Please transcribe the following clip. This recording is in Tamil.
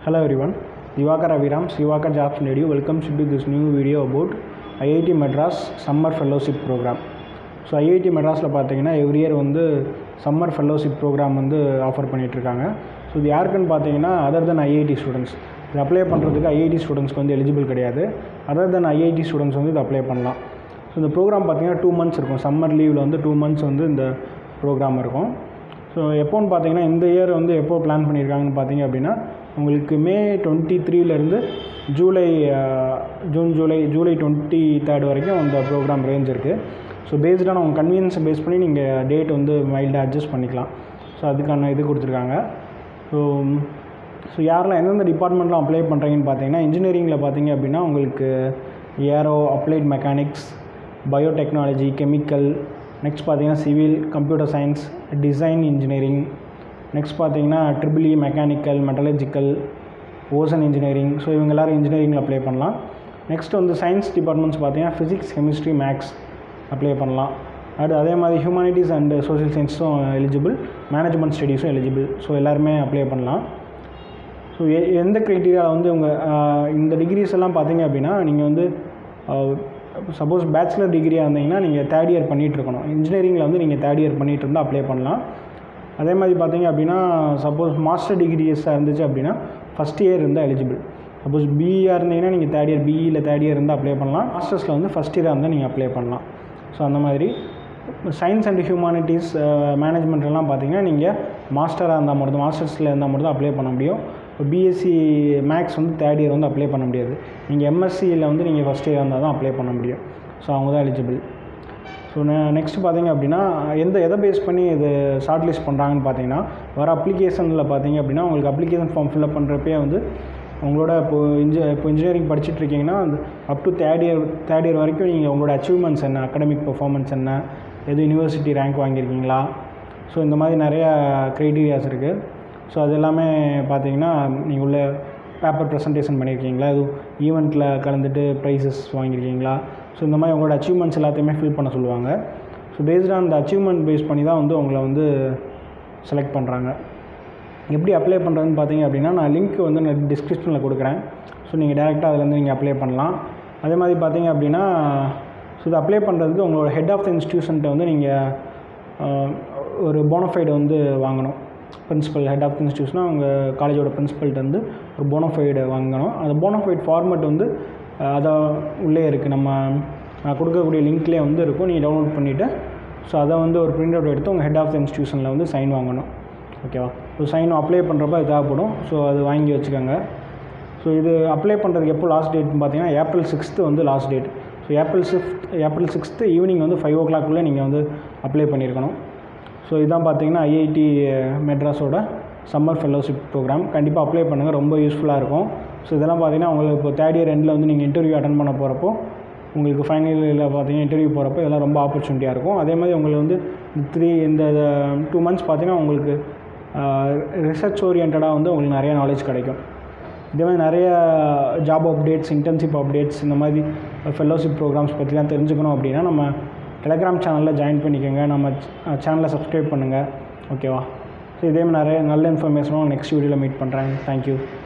Hello everyone, Divakar Aviram, Sivakar Jobs Radio welcomes you to this new video about IIT Madras Summer Fellowship Program. So IIT மெட்ராஸில் பார்த்தீங்கன்னா எவ்ரி இயர் வந்து சம்மர் ஃபெல்லோஷிப் ப்ரோக்ராம் வந்து ஆஃபர் பண்ணிகிட்ருக்காங்க ஸோ இது யாருக்குன்னு பார்த்தீங்கன்னா அதர் தென் ஐஐடி ஸ்டூடெண்ட்ஸ் இது அப்ளை பண்ணுறதுக்கு ஐஐடி ஸ்டூடெண்ட்ஸ்க்கு வந்து எலிஜிபிள் கிடையாது அதர் தென் ஐஐடி ஸ்டூடெண்ட்ஸ் வந்து இது அப்ளை பண்ணலாம் ஸோ இந்த ப்ரோக்ராம் பார்த்தீங்கன்னா டூ மந்த்ஸ் இருக்கும் சம்மர் லீவில் வந்து டூ மந்த்ஸ் வந்து இந்த ப்ரோக்ராம் இருக்கும் ஸோ எப்போன்னு பார்த்தீங்கன்னா இந்த இயர் வந்து எப்போ பிளான் பண்ணியிருக்காங்கன்னு பார்த்தீங்க அப்படின்னா உங்களுக்கு மே டுவெண்ட்டி த்ரீலேருந்து July June July July twenty third வரைக்கும் அந்த ப்ரோக்ராம் ரேஞ்ச் இருக்குது ஸோ பேஸ்டான உங்கள் கன்வீனியன்ஸை பேஸ் பண்ணி நீங்கள் டேட் வந்து மைல்டாக அட்ஜஸ்ட் பண்ணிக்கலாம் ஸோ அதுக்கான இது கொடுத்துருக்காங்க ஸோ ஸோ யாரெல்லாம் எந்தெந்த டிபார்ட்மெண்ட்லாம் அப்ளை பண்ணுறீங்கன்னு பார்த்தீங்கன்னா இன்ஜினியரிங்கில் பார்த்தீங்க அப்படின்னா உங்களுக்கு aero applied mechanics biotechnology chemical next பார்த்தீங்கன்னா civil computer science design engineering next பார்த்தீங்கன்னா triple E mechanical metallurgical ocean engineering so இவங்க எல்லோரும் இன்ஜினியரிங்கில் அப்ளை பண்ணலாம் நெக்ஸ்ட் வந்து சயின்ஸ் டிபார்ட்மெண்ட்ஸ் பார்த்தீங்கன்னா ஃபிசிக்ஸ் கெமிஸ்ட்ரி மேக்ஸ் அப்ளை பண்ணலாம் அது அதே மாதிரி ஹியூமானிட்டிஸ் அண்ட் சோஷியல் சயின்ஸும் எலிஜிபிள் மேனேஜ்மெண்ட் ஸ்டடீஸும் எலிஜிபிள் ஸோ எல்லாருமே அப்ளை பண்ணலாம் ஸோ எ எந்த க்ரைட்டீரியாவில் வந்து உங்கள் இந்த டிகிரிஸ் எல்லாம் பார்த்தீங்க அப்படின்னா நீங்கள் வந்து சப்போஸ் பேச்சுலர் டிகிரியாக இருந்தீங்கன்னா நீங்கள் தேர்ட் இயர் பண்ணிகிட்டு இருக்கணும் இன்ஜினியரிங்கில் வந்து நீங்கள் தேர்ட் இயர் பண்ணிகிட்டு இருந்தால் அப்ளை பண்ணலாம் அதே மாதிரி பார்த்தீங்க அப்படின்னா சப்போஸ் மாஸ்டர் டிகிரிஸாக இருந்துச்சு அப்படின்னா ஃபஸ்ட் இயர் இருந்தால் எலிஜிபிள் சப்போஸ் பிஇயாக இருந்தீங்கன்னா நீங்கள் தேர்ட் இயர் பிஇயில் தேர்ட் இயர் இருந்தால் அப்ளை பண்ணலாம் மாஸ்டர்ஸில் வந்து ஃபஸ்ட் இயராக இருந்தால் நீங்கள் அப்ளை பண்ணலாம் ஸோ அந்த மாதிரி சயின்ஸ் அண்ட் ஹியூமானிட்டிஸ் மேனேஜ்மெண்ட்லாம் பார்த்தீங்கன்னா நீங்கள் மாஸ்டராக இருந்தால் மட்டும் மாஸ்டர்ஸில் இருந்தால் மட்டும் தான் அப்ளை பண்ண முடியும் இப்போ பிஎஸ்சி மேக்ஸ் வந்து தேர்ட் இயர் வந்து அப்ளை பண்ண முடியாது நீங்கள் எம்எஸ்சியில் வந்து நீங்கள் ஃபஸ்ட் இயர் இருந்தால் தான் அப்ளை பண்ண முடியும் ஸோ அவங்க தான் எலிஜிபிள் ஸோ நெக்ஸ்ட் பார்த்தீங்க அப்படின்னா எந்த எதை பேஸ் பண்ணி இது ஷார்ட் லிஸ்ட் பண்ணுறாங்கன்னு பார்த்தீங்கன்னா வர அப்ளிகேஷனில் பார்த்தீங்க அப்படின்னா உங்களுக்கு அப்ளிகேஷன் ஃபார்ம் ஃபில்அப் பண்ணுறப்பே வந்து உங்களோட இப்போ இன்ஜ இப்போ இன்ஜினியரிங் படிச்சுட்டு இருக்கீங்கன்னா up to third year third year வரைக்கும் நீங்கள் உங்களோட அச்சீவ்மெண்ட்ஸ் என்ன அகடமிக் பெர்ஃபார்மன்ஸ் என்ன எது யூனிவர்சிட்டி ரேங்க் வாங்கியிருக்கீங்களா ஸோ இந்த மாதிரி நிறையா க்ரைட்டீரியாஸ் இருக்குது ஸோ அது எல்லாமே பார்த்தீங்கன்னா நீங்கள் உள்ள பேப்பர் ப்ரெசன்டேஷன் பண்ணியிருக்கீங்களா எதுவும் ஈவெண்ட்டில் கலந்துட்டு ப்ரைஸஸ் வாங்கியிருக்கீங்களா ஸோ இந்த மாதிரி உங்களோட அச்சீவ்மெண்ட்ஸ் எல்லாத்தையுமே ஃபில் பண்ண சொல்லுவாங்க ஸோ பேஸ்ட் ஆன் அந்த அச்சீவ்மெண்ட் பேஸ் பண்ணி தான் வந்து உங்களை வந்து செலக்ட் பண்ணுறாங்க எப்படி அப்ளை பண்ணுறதுன்னு பார்த்தீங்க அப்படின்னா நான் லிங்க் வந்து நான் டிஸ்கிரிப்ஷனில் கொடுக்குறேன் ஸோ நீங்கள் டேரெக்டாக அதுலேருந்து நீங்கள் அப்ளை பண்ணலாம் அதே மாதிரி பார்த்தீங்க அப்படின்னா ஸோ இது அப்ளை பண்ணுறதுக்கு உங்களோட ஹெட் ஆஃப் த இன்ஸ்டியூஷன்ட்ட வந்து நீங்கள் ஒரு போனஃபைடு வந்து வாங்கணும் பிரின்ஸிபல் ஹெட் ஆஃப் த இன்ஸ்டியூஷனாக அவங்க காலேஜோட பிரின்ஸிபல்கிட்ட வந்து ஒரு போனஃபைடு வாங்கணும் அந்த போனஃபைட் ஃபார்மெட் வந்து அதை உள்ளே இருக்குது நம்ம கொடுக்கக்கூடிய லிங்க்லேயே வந்து இருக்கும் நீங்கள் டவுன்லோட் பண்ணிவிட்டு ஸோ அதை வந்து ஒரு பிரிண்ட் அவுட் எடுத்து உங்கள் ஹெட் ஆஃப் த இன்ஸ்டியூஷனில் வந்து சைன் வாங்கணும் ஓகேவா ஸோ சைன் அப்ளை பண்ணுறப்ப அது தேவைப்படும் ஸோ அது வாங்கி வச்சுக்கோங்க ஸோ இது அப்ளை பண்ணுறதுக்கு எப்போ லாஸ்ட் டேட்னு பார்த்தீங்கன்னா ஏப்ரல் சிக்ஸ்த்து வந்து last date so April sixth April sixth evening வந்து ஃபைவ் ஓ கிளாக்குள்ளே நீங்கள் வந்து அப்ளை பண்ணியிருக்கணும் ஸோ இதான் பார்த்தீங்கன்னா ஐஐடி மெட்ராஸோட சம்மர் ஃபெல்லோஷிப் ப்ரோக்ராம் கண்டிப்பாக அப்ளை பண்ணுங்கள் ரொம்ப யூஸ்ஃபுல்லாக இருக்கும் ஸோ இதெல்லாம் பார்த்தீங்கன்னா உங்களுக்கு இப்போ தேர்ட் இயர் எண்டில் வந்து நீங்கள் இன்டர்வியூ அட்டன் பண்ண போகிறப்போ உங்களுக்கு ஃபைனல் இயரில் பார்த்தீங்கன்னா இன்டர்வியூ போகிறப்போ இதெல்லாம் ரொம்ப ஆப்பர்ச்சுனிட்டியாக இருக்கும் அதே மாதிரி உங்களுக்கு வந்து த்ரீ இந்த டூ மந்த்ஸ் பார்த்தீங்கன்னா உங்களுக்கு ரிசர்ச் ஓரியன்டாக வந்து உங்களுக்கு நிறைய நாலேஜ் கிடைக்கும் இதே மாதிரி நிறைய ஜாப் அப்டேட்ஸ் இன்டர்ன்ஷிப் அப்டேட்ஸ் இந்த மாதிரி ஃபெல்லோஷிப் ப்ரோக்ராம்ஸ் பற்றிலாம் தெரிஞ்சுக்கணும் அப்படின்னா நம்ம டெலகிராம் சேனலில் ஜாயின் பண்ணிக்கோங்க நம்ம சேனலை சப்ஸ்கிரைப் பண்ணுங்கள் ஓகேவா ஸோ இதே மாதிரி நிறைய நல்ல இன்ஃபர்மேஷனும் நெக்ஸ்ட் வீடியோவில் மீட் பண்ணுறேன் தேங்க்யூ